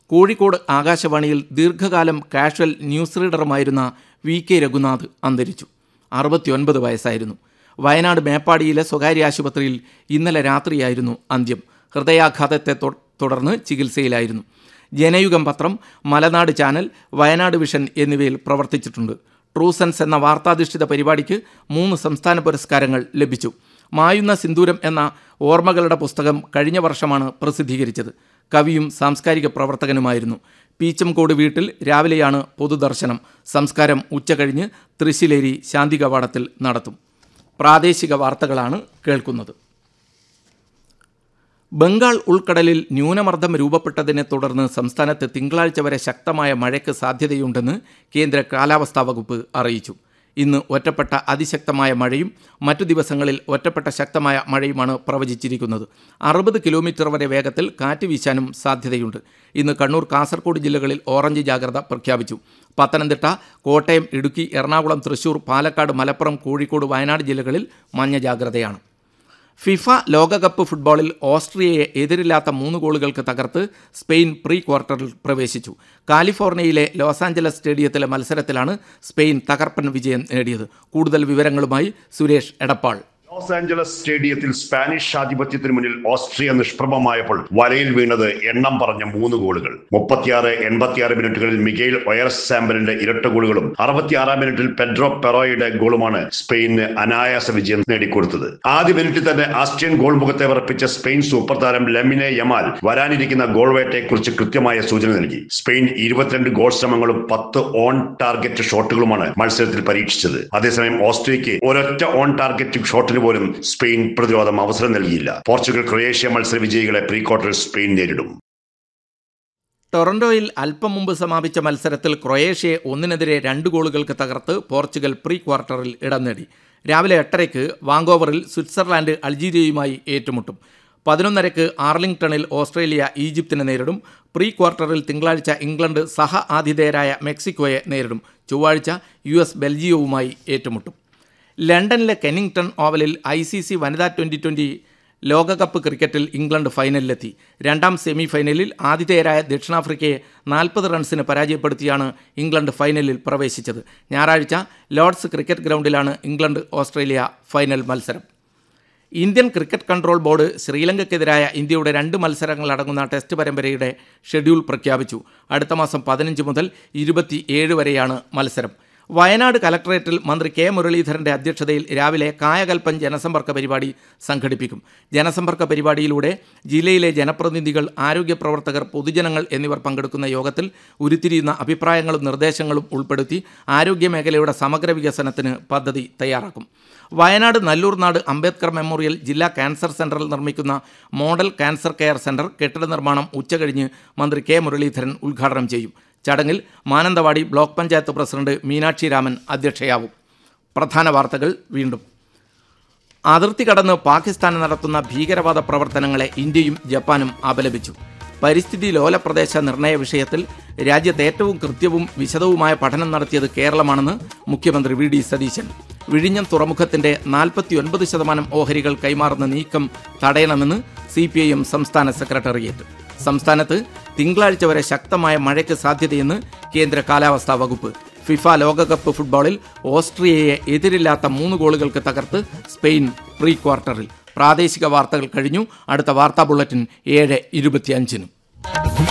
കോഴിക്കോട് ആകാശവാണിയിൽ ദീർഘകാലം casual news റീഡറുമായിരുന്ന വി കെ രഘുനാഥ് അന്തരിച്ചു അറുപത്തിയൊൻപത് വയസ്സായിരുന്നു വയനാട് മേപ്പാടിയിലെ സ്വകാര്യ ആശുപത്രിയിൽ ഇന്നലെ രാത്രിയായിരുന്നു അന്ത്യം ഹൃദയാഘാതത്തെ തൊ- തുടർന്ന് ചികിത്സയിലായിരുന്നു ജനയുഗം പത്രം മലനാട് ചാനൽ വയനാട് വിഷൻ എന്നിവയിൽ പ്രവർത്തിച്ചിട്ടുണ്ട് ട്രൂസൻസ് എന്ന വാർത്താധിഷ്ഠിത പരിപാടിക്ക് മൂന്ന് സംസ്ഥാന പുരസ്കാരങ്ങൾ ലഭിച്ചു മായുന്ന സിന്ദൂരം എന്ന ഓർമ്മകളുടെ പുസ്തകം കഴിഞ്ഞ വർഷമാണ് പ്രസിദ്ധീകരിച്ചത് കവിയും സാംസ്കാരിക പ്രവർത്തകനുമായിരുന്നു പീച്ചംകോട് വീട്ടിൽ രാവിലെയാണ് പൊതുദർശനം സംസ്കാരം ഉച്ചകഴിഞ്ഞ് തൃശ്ശിലേരി ശാന്തി കവാടത്തിൽ നടത്തും പ്രാദേശിക വാർത്തകളാണ് കേൾക്കുന്നത് ബംഗാൾ ഉൾക്കടലിൽ ന്യൂനമർദ്ദം രൂപപ്പെട്ടതിനെ തുടർന്ന് സംസ്ഥാനത്ത് തിങ്കളാഴ്ച വരെ ശക്തമായ മഴയ്ക്ക് സാധ്യതയുണ്ടെന്ന് കേന്ദ്ര കാലാവസ്ഥാ വകുപ്പ് അറിയിച്ചു ഇന്ന് ഒറ്റപ്പെട്ട അതിശക്തമായ മഴയും മറ്റു ദിവസങ്ങളിൽ ഒറ്റപ്പെട്ട ശക്തമായ മഴയുമാണ് പ്രവചിച്ചിരിക്കുന്നത് അറുപത് കിലോമീറ്റർ വരെ വേഗത്തിൽ കാറ്റ് വീശാനും സാധ്യതയുണ്ട് ഇന്ന് കണ്ണൂർ കാസർഗോഡ് ജില്ലകളിൽ ഓറഞ്ച് ജാഗ്രത പ്രഖ്യാപിച്ചു പത്തനംതിട്ട കോട്ടയം ഇടുക്കി എറണാകുളം തൃശൂർ പാലക്കാട് മലപ്പുറം കോഴിക്കോട് വയനാട് ജില്ലകളിൽ മഞ്ഞ ജാഗ്രതയാണ് ഫിഫ ലോകകപ്പ് ഫുട്ബോളിൽ ഓസ്ട്രിയയെ എതിരില്ലാത്ത മൂന്ന് ഗോളുകൾക്ക് തകർത്ത് സ്പെയിൻ പ്രീ ക്വാർട്ടറിൽ പ്രവേശിച്ചു കാലിഫോർണിയയിലെ ലോസ് ആഞ്ചലസ് സ്റ്റേഡിയത്തിലെ മത്സരത്തിലാണ് സ്പെയിൻ തകർപ്പൻ വിജയം നേടിയത് കൂടുതൽ വിവരങ്ങളുമായി സുരേഷ് എടപ്പാൾ ലോസ് ആഞ്ചലസ് സ്റ്റേഡിയത്തിൽ സ്പാനിഷ് ആധിപത്യത്തിന് മുന്നിൽ ഓസ്ട്രിയ നിഷ്പ്രഭമായപ്പോൾ വലയിൽ വീണത് എണ്ണം പറഞ്ഞ മൂന്ന് ഗോളുകൾ മുപ്പത്തിയാറ് എൺപത്തിയാറ് മിനിറ്റുകളിൽ മിഗൈൽ ഒയർസ് സാമ്പലിന്റെ ഇരട്ട ഗോളുകളും അറുപത്തിയാറാം മിനിറ്റിൽ പെഡ്രോ പെറോയുടെ ഗോളുമാണ് സ്പെയിനിന് അനായാസ വിജയം നേടിക്കൊടുത്തത് ആദ്യ മിനിറ്റിൽ തന്നെ ആസ്ട്രിയൻ ഗോൾ മുഖത്തെ വിറപ്പിച്ച സ്പെയിൻ സൂപ്പർ താരം ലെമിനെ യമാൽ വരാനിരിക്കുന്ന ഗോൾ വേട്ടയെക്കുറിച്ച് കൃത്യമായ സൂചന നൽകി സ്പെയിൻ ഇരുപത്തിരണ്ട് ഗോൾ ശ്രമങ്ങളും പത്ത് ഓൺ ടാർഗറ്റ് ഷോട്ടുകളുമാണ് മത്സരത്തിൽ പരീക്ഷിച്ചത് അതേസമയം ഓസ്ട്രിയയ്ക്ക് ഒരൊറ്റ ഓൺ ടാർഗറ്റ് ഷോട്ടിന് പോലും സ്പെയിൻ പ്രതിരോധം അവസരം നൽകിയില്ല പോർച്ചുഗൽ ക്രൊയേഷ്യ മത്സര വിജയികളെ പ്രീ ക്വാർട്ടറിൽ സ്പെയിൻ നേരിടും ടൊറന്റോയിൽ അല്പം മുമ്പ് സമാപിച്ച മത്സരത്തിൽ ക്രൊയേഷ്യയെ ഒന്നിനെതിരെ രണ്ട് ഗോളുകൾക്ക് തകർത്ത് പോർച്ചുഗൽ പ്രീ ക്വാർട്ടറിൽ ഇടം നേടി രാവിലെ എട്ടരയ്ക്ക് വാങ്കോവറിൽ സ്വിറ്റ്സർലാൻഡ് അൾജീരിയയുമായി ഏറ്റുമുട്ടും പതിനൊന്നരയ്ക്ക് ആർലിംഗ്ടണിൽ ഓസ്ട്രേലിയ ഈജിപ്തിനെ നേരിടും പ്രീ ക്വാർട്ടറിൽ തിങ്കളാഴ്ച ഇംഗ്ലണ്ട് സഹ ആതിഥേയരായ മെക്സിക്കോയെ നേരിടും ചൊവ്വാഴ്ച യു എസ് ബെൽജിയവുമായി ഏറ്റുമുട്ടും ലണ്ടനിലെ കെനിങ്ടൺ ഓവലിൽ ഐ സി സി വനിതാ ട്വൻ്റി ട്വൻ്റി ലോകകപ്പ് ക്രിക്കറ്റിൽ ഇംഗ്ലണ്ട് ഫൈനലിലെത്തി രണ്ടാം സെമി ഫൈനലിൽ ആതിഥേയരായ ദക്ഷിണാഫ്രിക്കയെ നാൽപ്പത് റൺസിന് പരാജയപ്പെടുത്തിയാണ് ഇംഗ്ലണ്ട് ഫൈനലിൽ പ്രവേശിച്ചത് ഞായറാഴ്ച ലോർഡ്സ് ക്രിക്കറ്റ് ഗ്രൗണ്ടിലാണ് ഇംഗ്ലണ്ട് ഓസ്ട്രേലിയ ഫൈനൽ മത്സരം ഇന്ത്യൻ ക്രിക്കറ്റ് കൺട്രോൾ ബോർഡ് ശ്രീലങ്കയ്ക്കെതിരായ ഇന്ത്യയുടെ രണ്ട് മത്സരങ്ങളടങ്ങുന്ന ടെസ്റ്റ് പരമ്പരയുടെ ഷെഡ്യൂൾ പ്രഖ്യാപിച്ചു അടുത്ത മാസം പതിനഞ്ച് മുതൽ ഇരുപത്തിയേഴ് വരെയാണ് മത്സരം വയനാട് കലക്ടറേറ്റിൽ മന്ത്രി കെ മുരളീധരന്റെ അധ്യക്ഷതയിൽ രാവിലെ കായകൽപ്പൻ ജനസമ്പർക്ക പരിപാടി സംഘടിപ്പിക്കും ജനസമ്പർക്ക പരിപാടിയിലൂടെ ജില്ലയിലെ ജനപ്രതിനിധികൾ ആരോഗ്യ പ്രവർത്തകർ പൊതുജനങ്ങൾ എന്നിവർ പങ്കെടുക്കുന്ന യോഗത്തിൽ ഉരുത്തിരിയുന്ന അഭിപ്രായങ്ങളും നിർദ്ദേശങ്ങളും ഉൾപ്പെടുത്തി ആരോഗ്യ മേഖലയുടെ സമഗ്ര വികസനത്തിന് പദ്ധതി തയ്യാറാക്കും വയനാട് നല്ലൂർനാട് അംബേദ്കർ മെമ്മോറിയൽ ജില്ലാ ക്യാൻസർ സെന്ററിൽ നിർമ്മിക്കുന്ന മോഡൽ ക്യാൻസർ കെയർ സെന്റർ കെട്ടിട നിർമ്മാണം ഉച്ചകഴിഞ്ഞ് മന്ത്രി കെ മുരളീധരൻ ഉദ്ഘാടനം ചെയ്യും ചടങ്ങിൽ മാനന്തവാടി ബ്ലോക്ക് പഞ്ചായത്ത് പ്രസിഡന്റ് മീനാക്ഷി രാമൻ അധ്യക്ഷയാവും പ്രധാന വാർത്തകൾ വീണ്ടും അതിർത്തി കടന്ന് പാകിസ്ഥാൻ നടത്തുന്ന ഭീകരവാദ പ്രവർത്തനങ്ങളെ ഇന്ത്യയും ജപ്പാനും അപലപിച്ചു പരിസ്ഥിതി ലോല പ്രദേശ നിർണയ വിഷയത്തിൽ രാജ്യത്ത് ഏറ്റവും കൃത്യവും വിശദവുമായ പഠനം നടത്തിയത് കേരളമാണെന്ന് മുഖ്യമന്ത്രി വി ഡി സതീശൻ വിഴിഞ്ഞം തുറമുഖത്തിന്റെ നാൽപ്പത്തിയൊൻപത് ശതമാനം ഓഹരികൾ കൈമാറുന്ന നീക്കം തടയണമെന്ന് സി പി ഐ എം സംസ്ഥാന സെക്രട്ടേറിയറ്റ് സംസ്ഥാനത്ത് തിങ്കളാഴ്ച വരെ ശക്തമായ മഴയ്ക്ക് സാധ്യതയെന്ന് കേന്ദ്ര കാലാവസ്ഥാ വകുപ്പ് ഫിഫ ലോകകപ്പ് ഫുട്ബോളിൽ ഓസ്ട്രിയയെ എതിരില്ലാത്ത മൂന്ന് ഗോളുകൾക്ക് തകർത്ത് സ്പെയിൻ പ്രീ ക്വാർട്ടറിൽ പ്രാദേശിക വാർത്തകൾ കഴിഞ്ഞു അടുത്ത വാർത്താ ബുള്ളറ്റിൻ ഏഴ് ഇരുപത്തിയഞ്ചിനും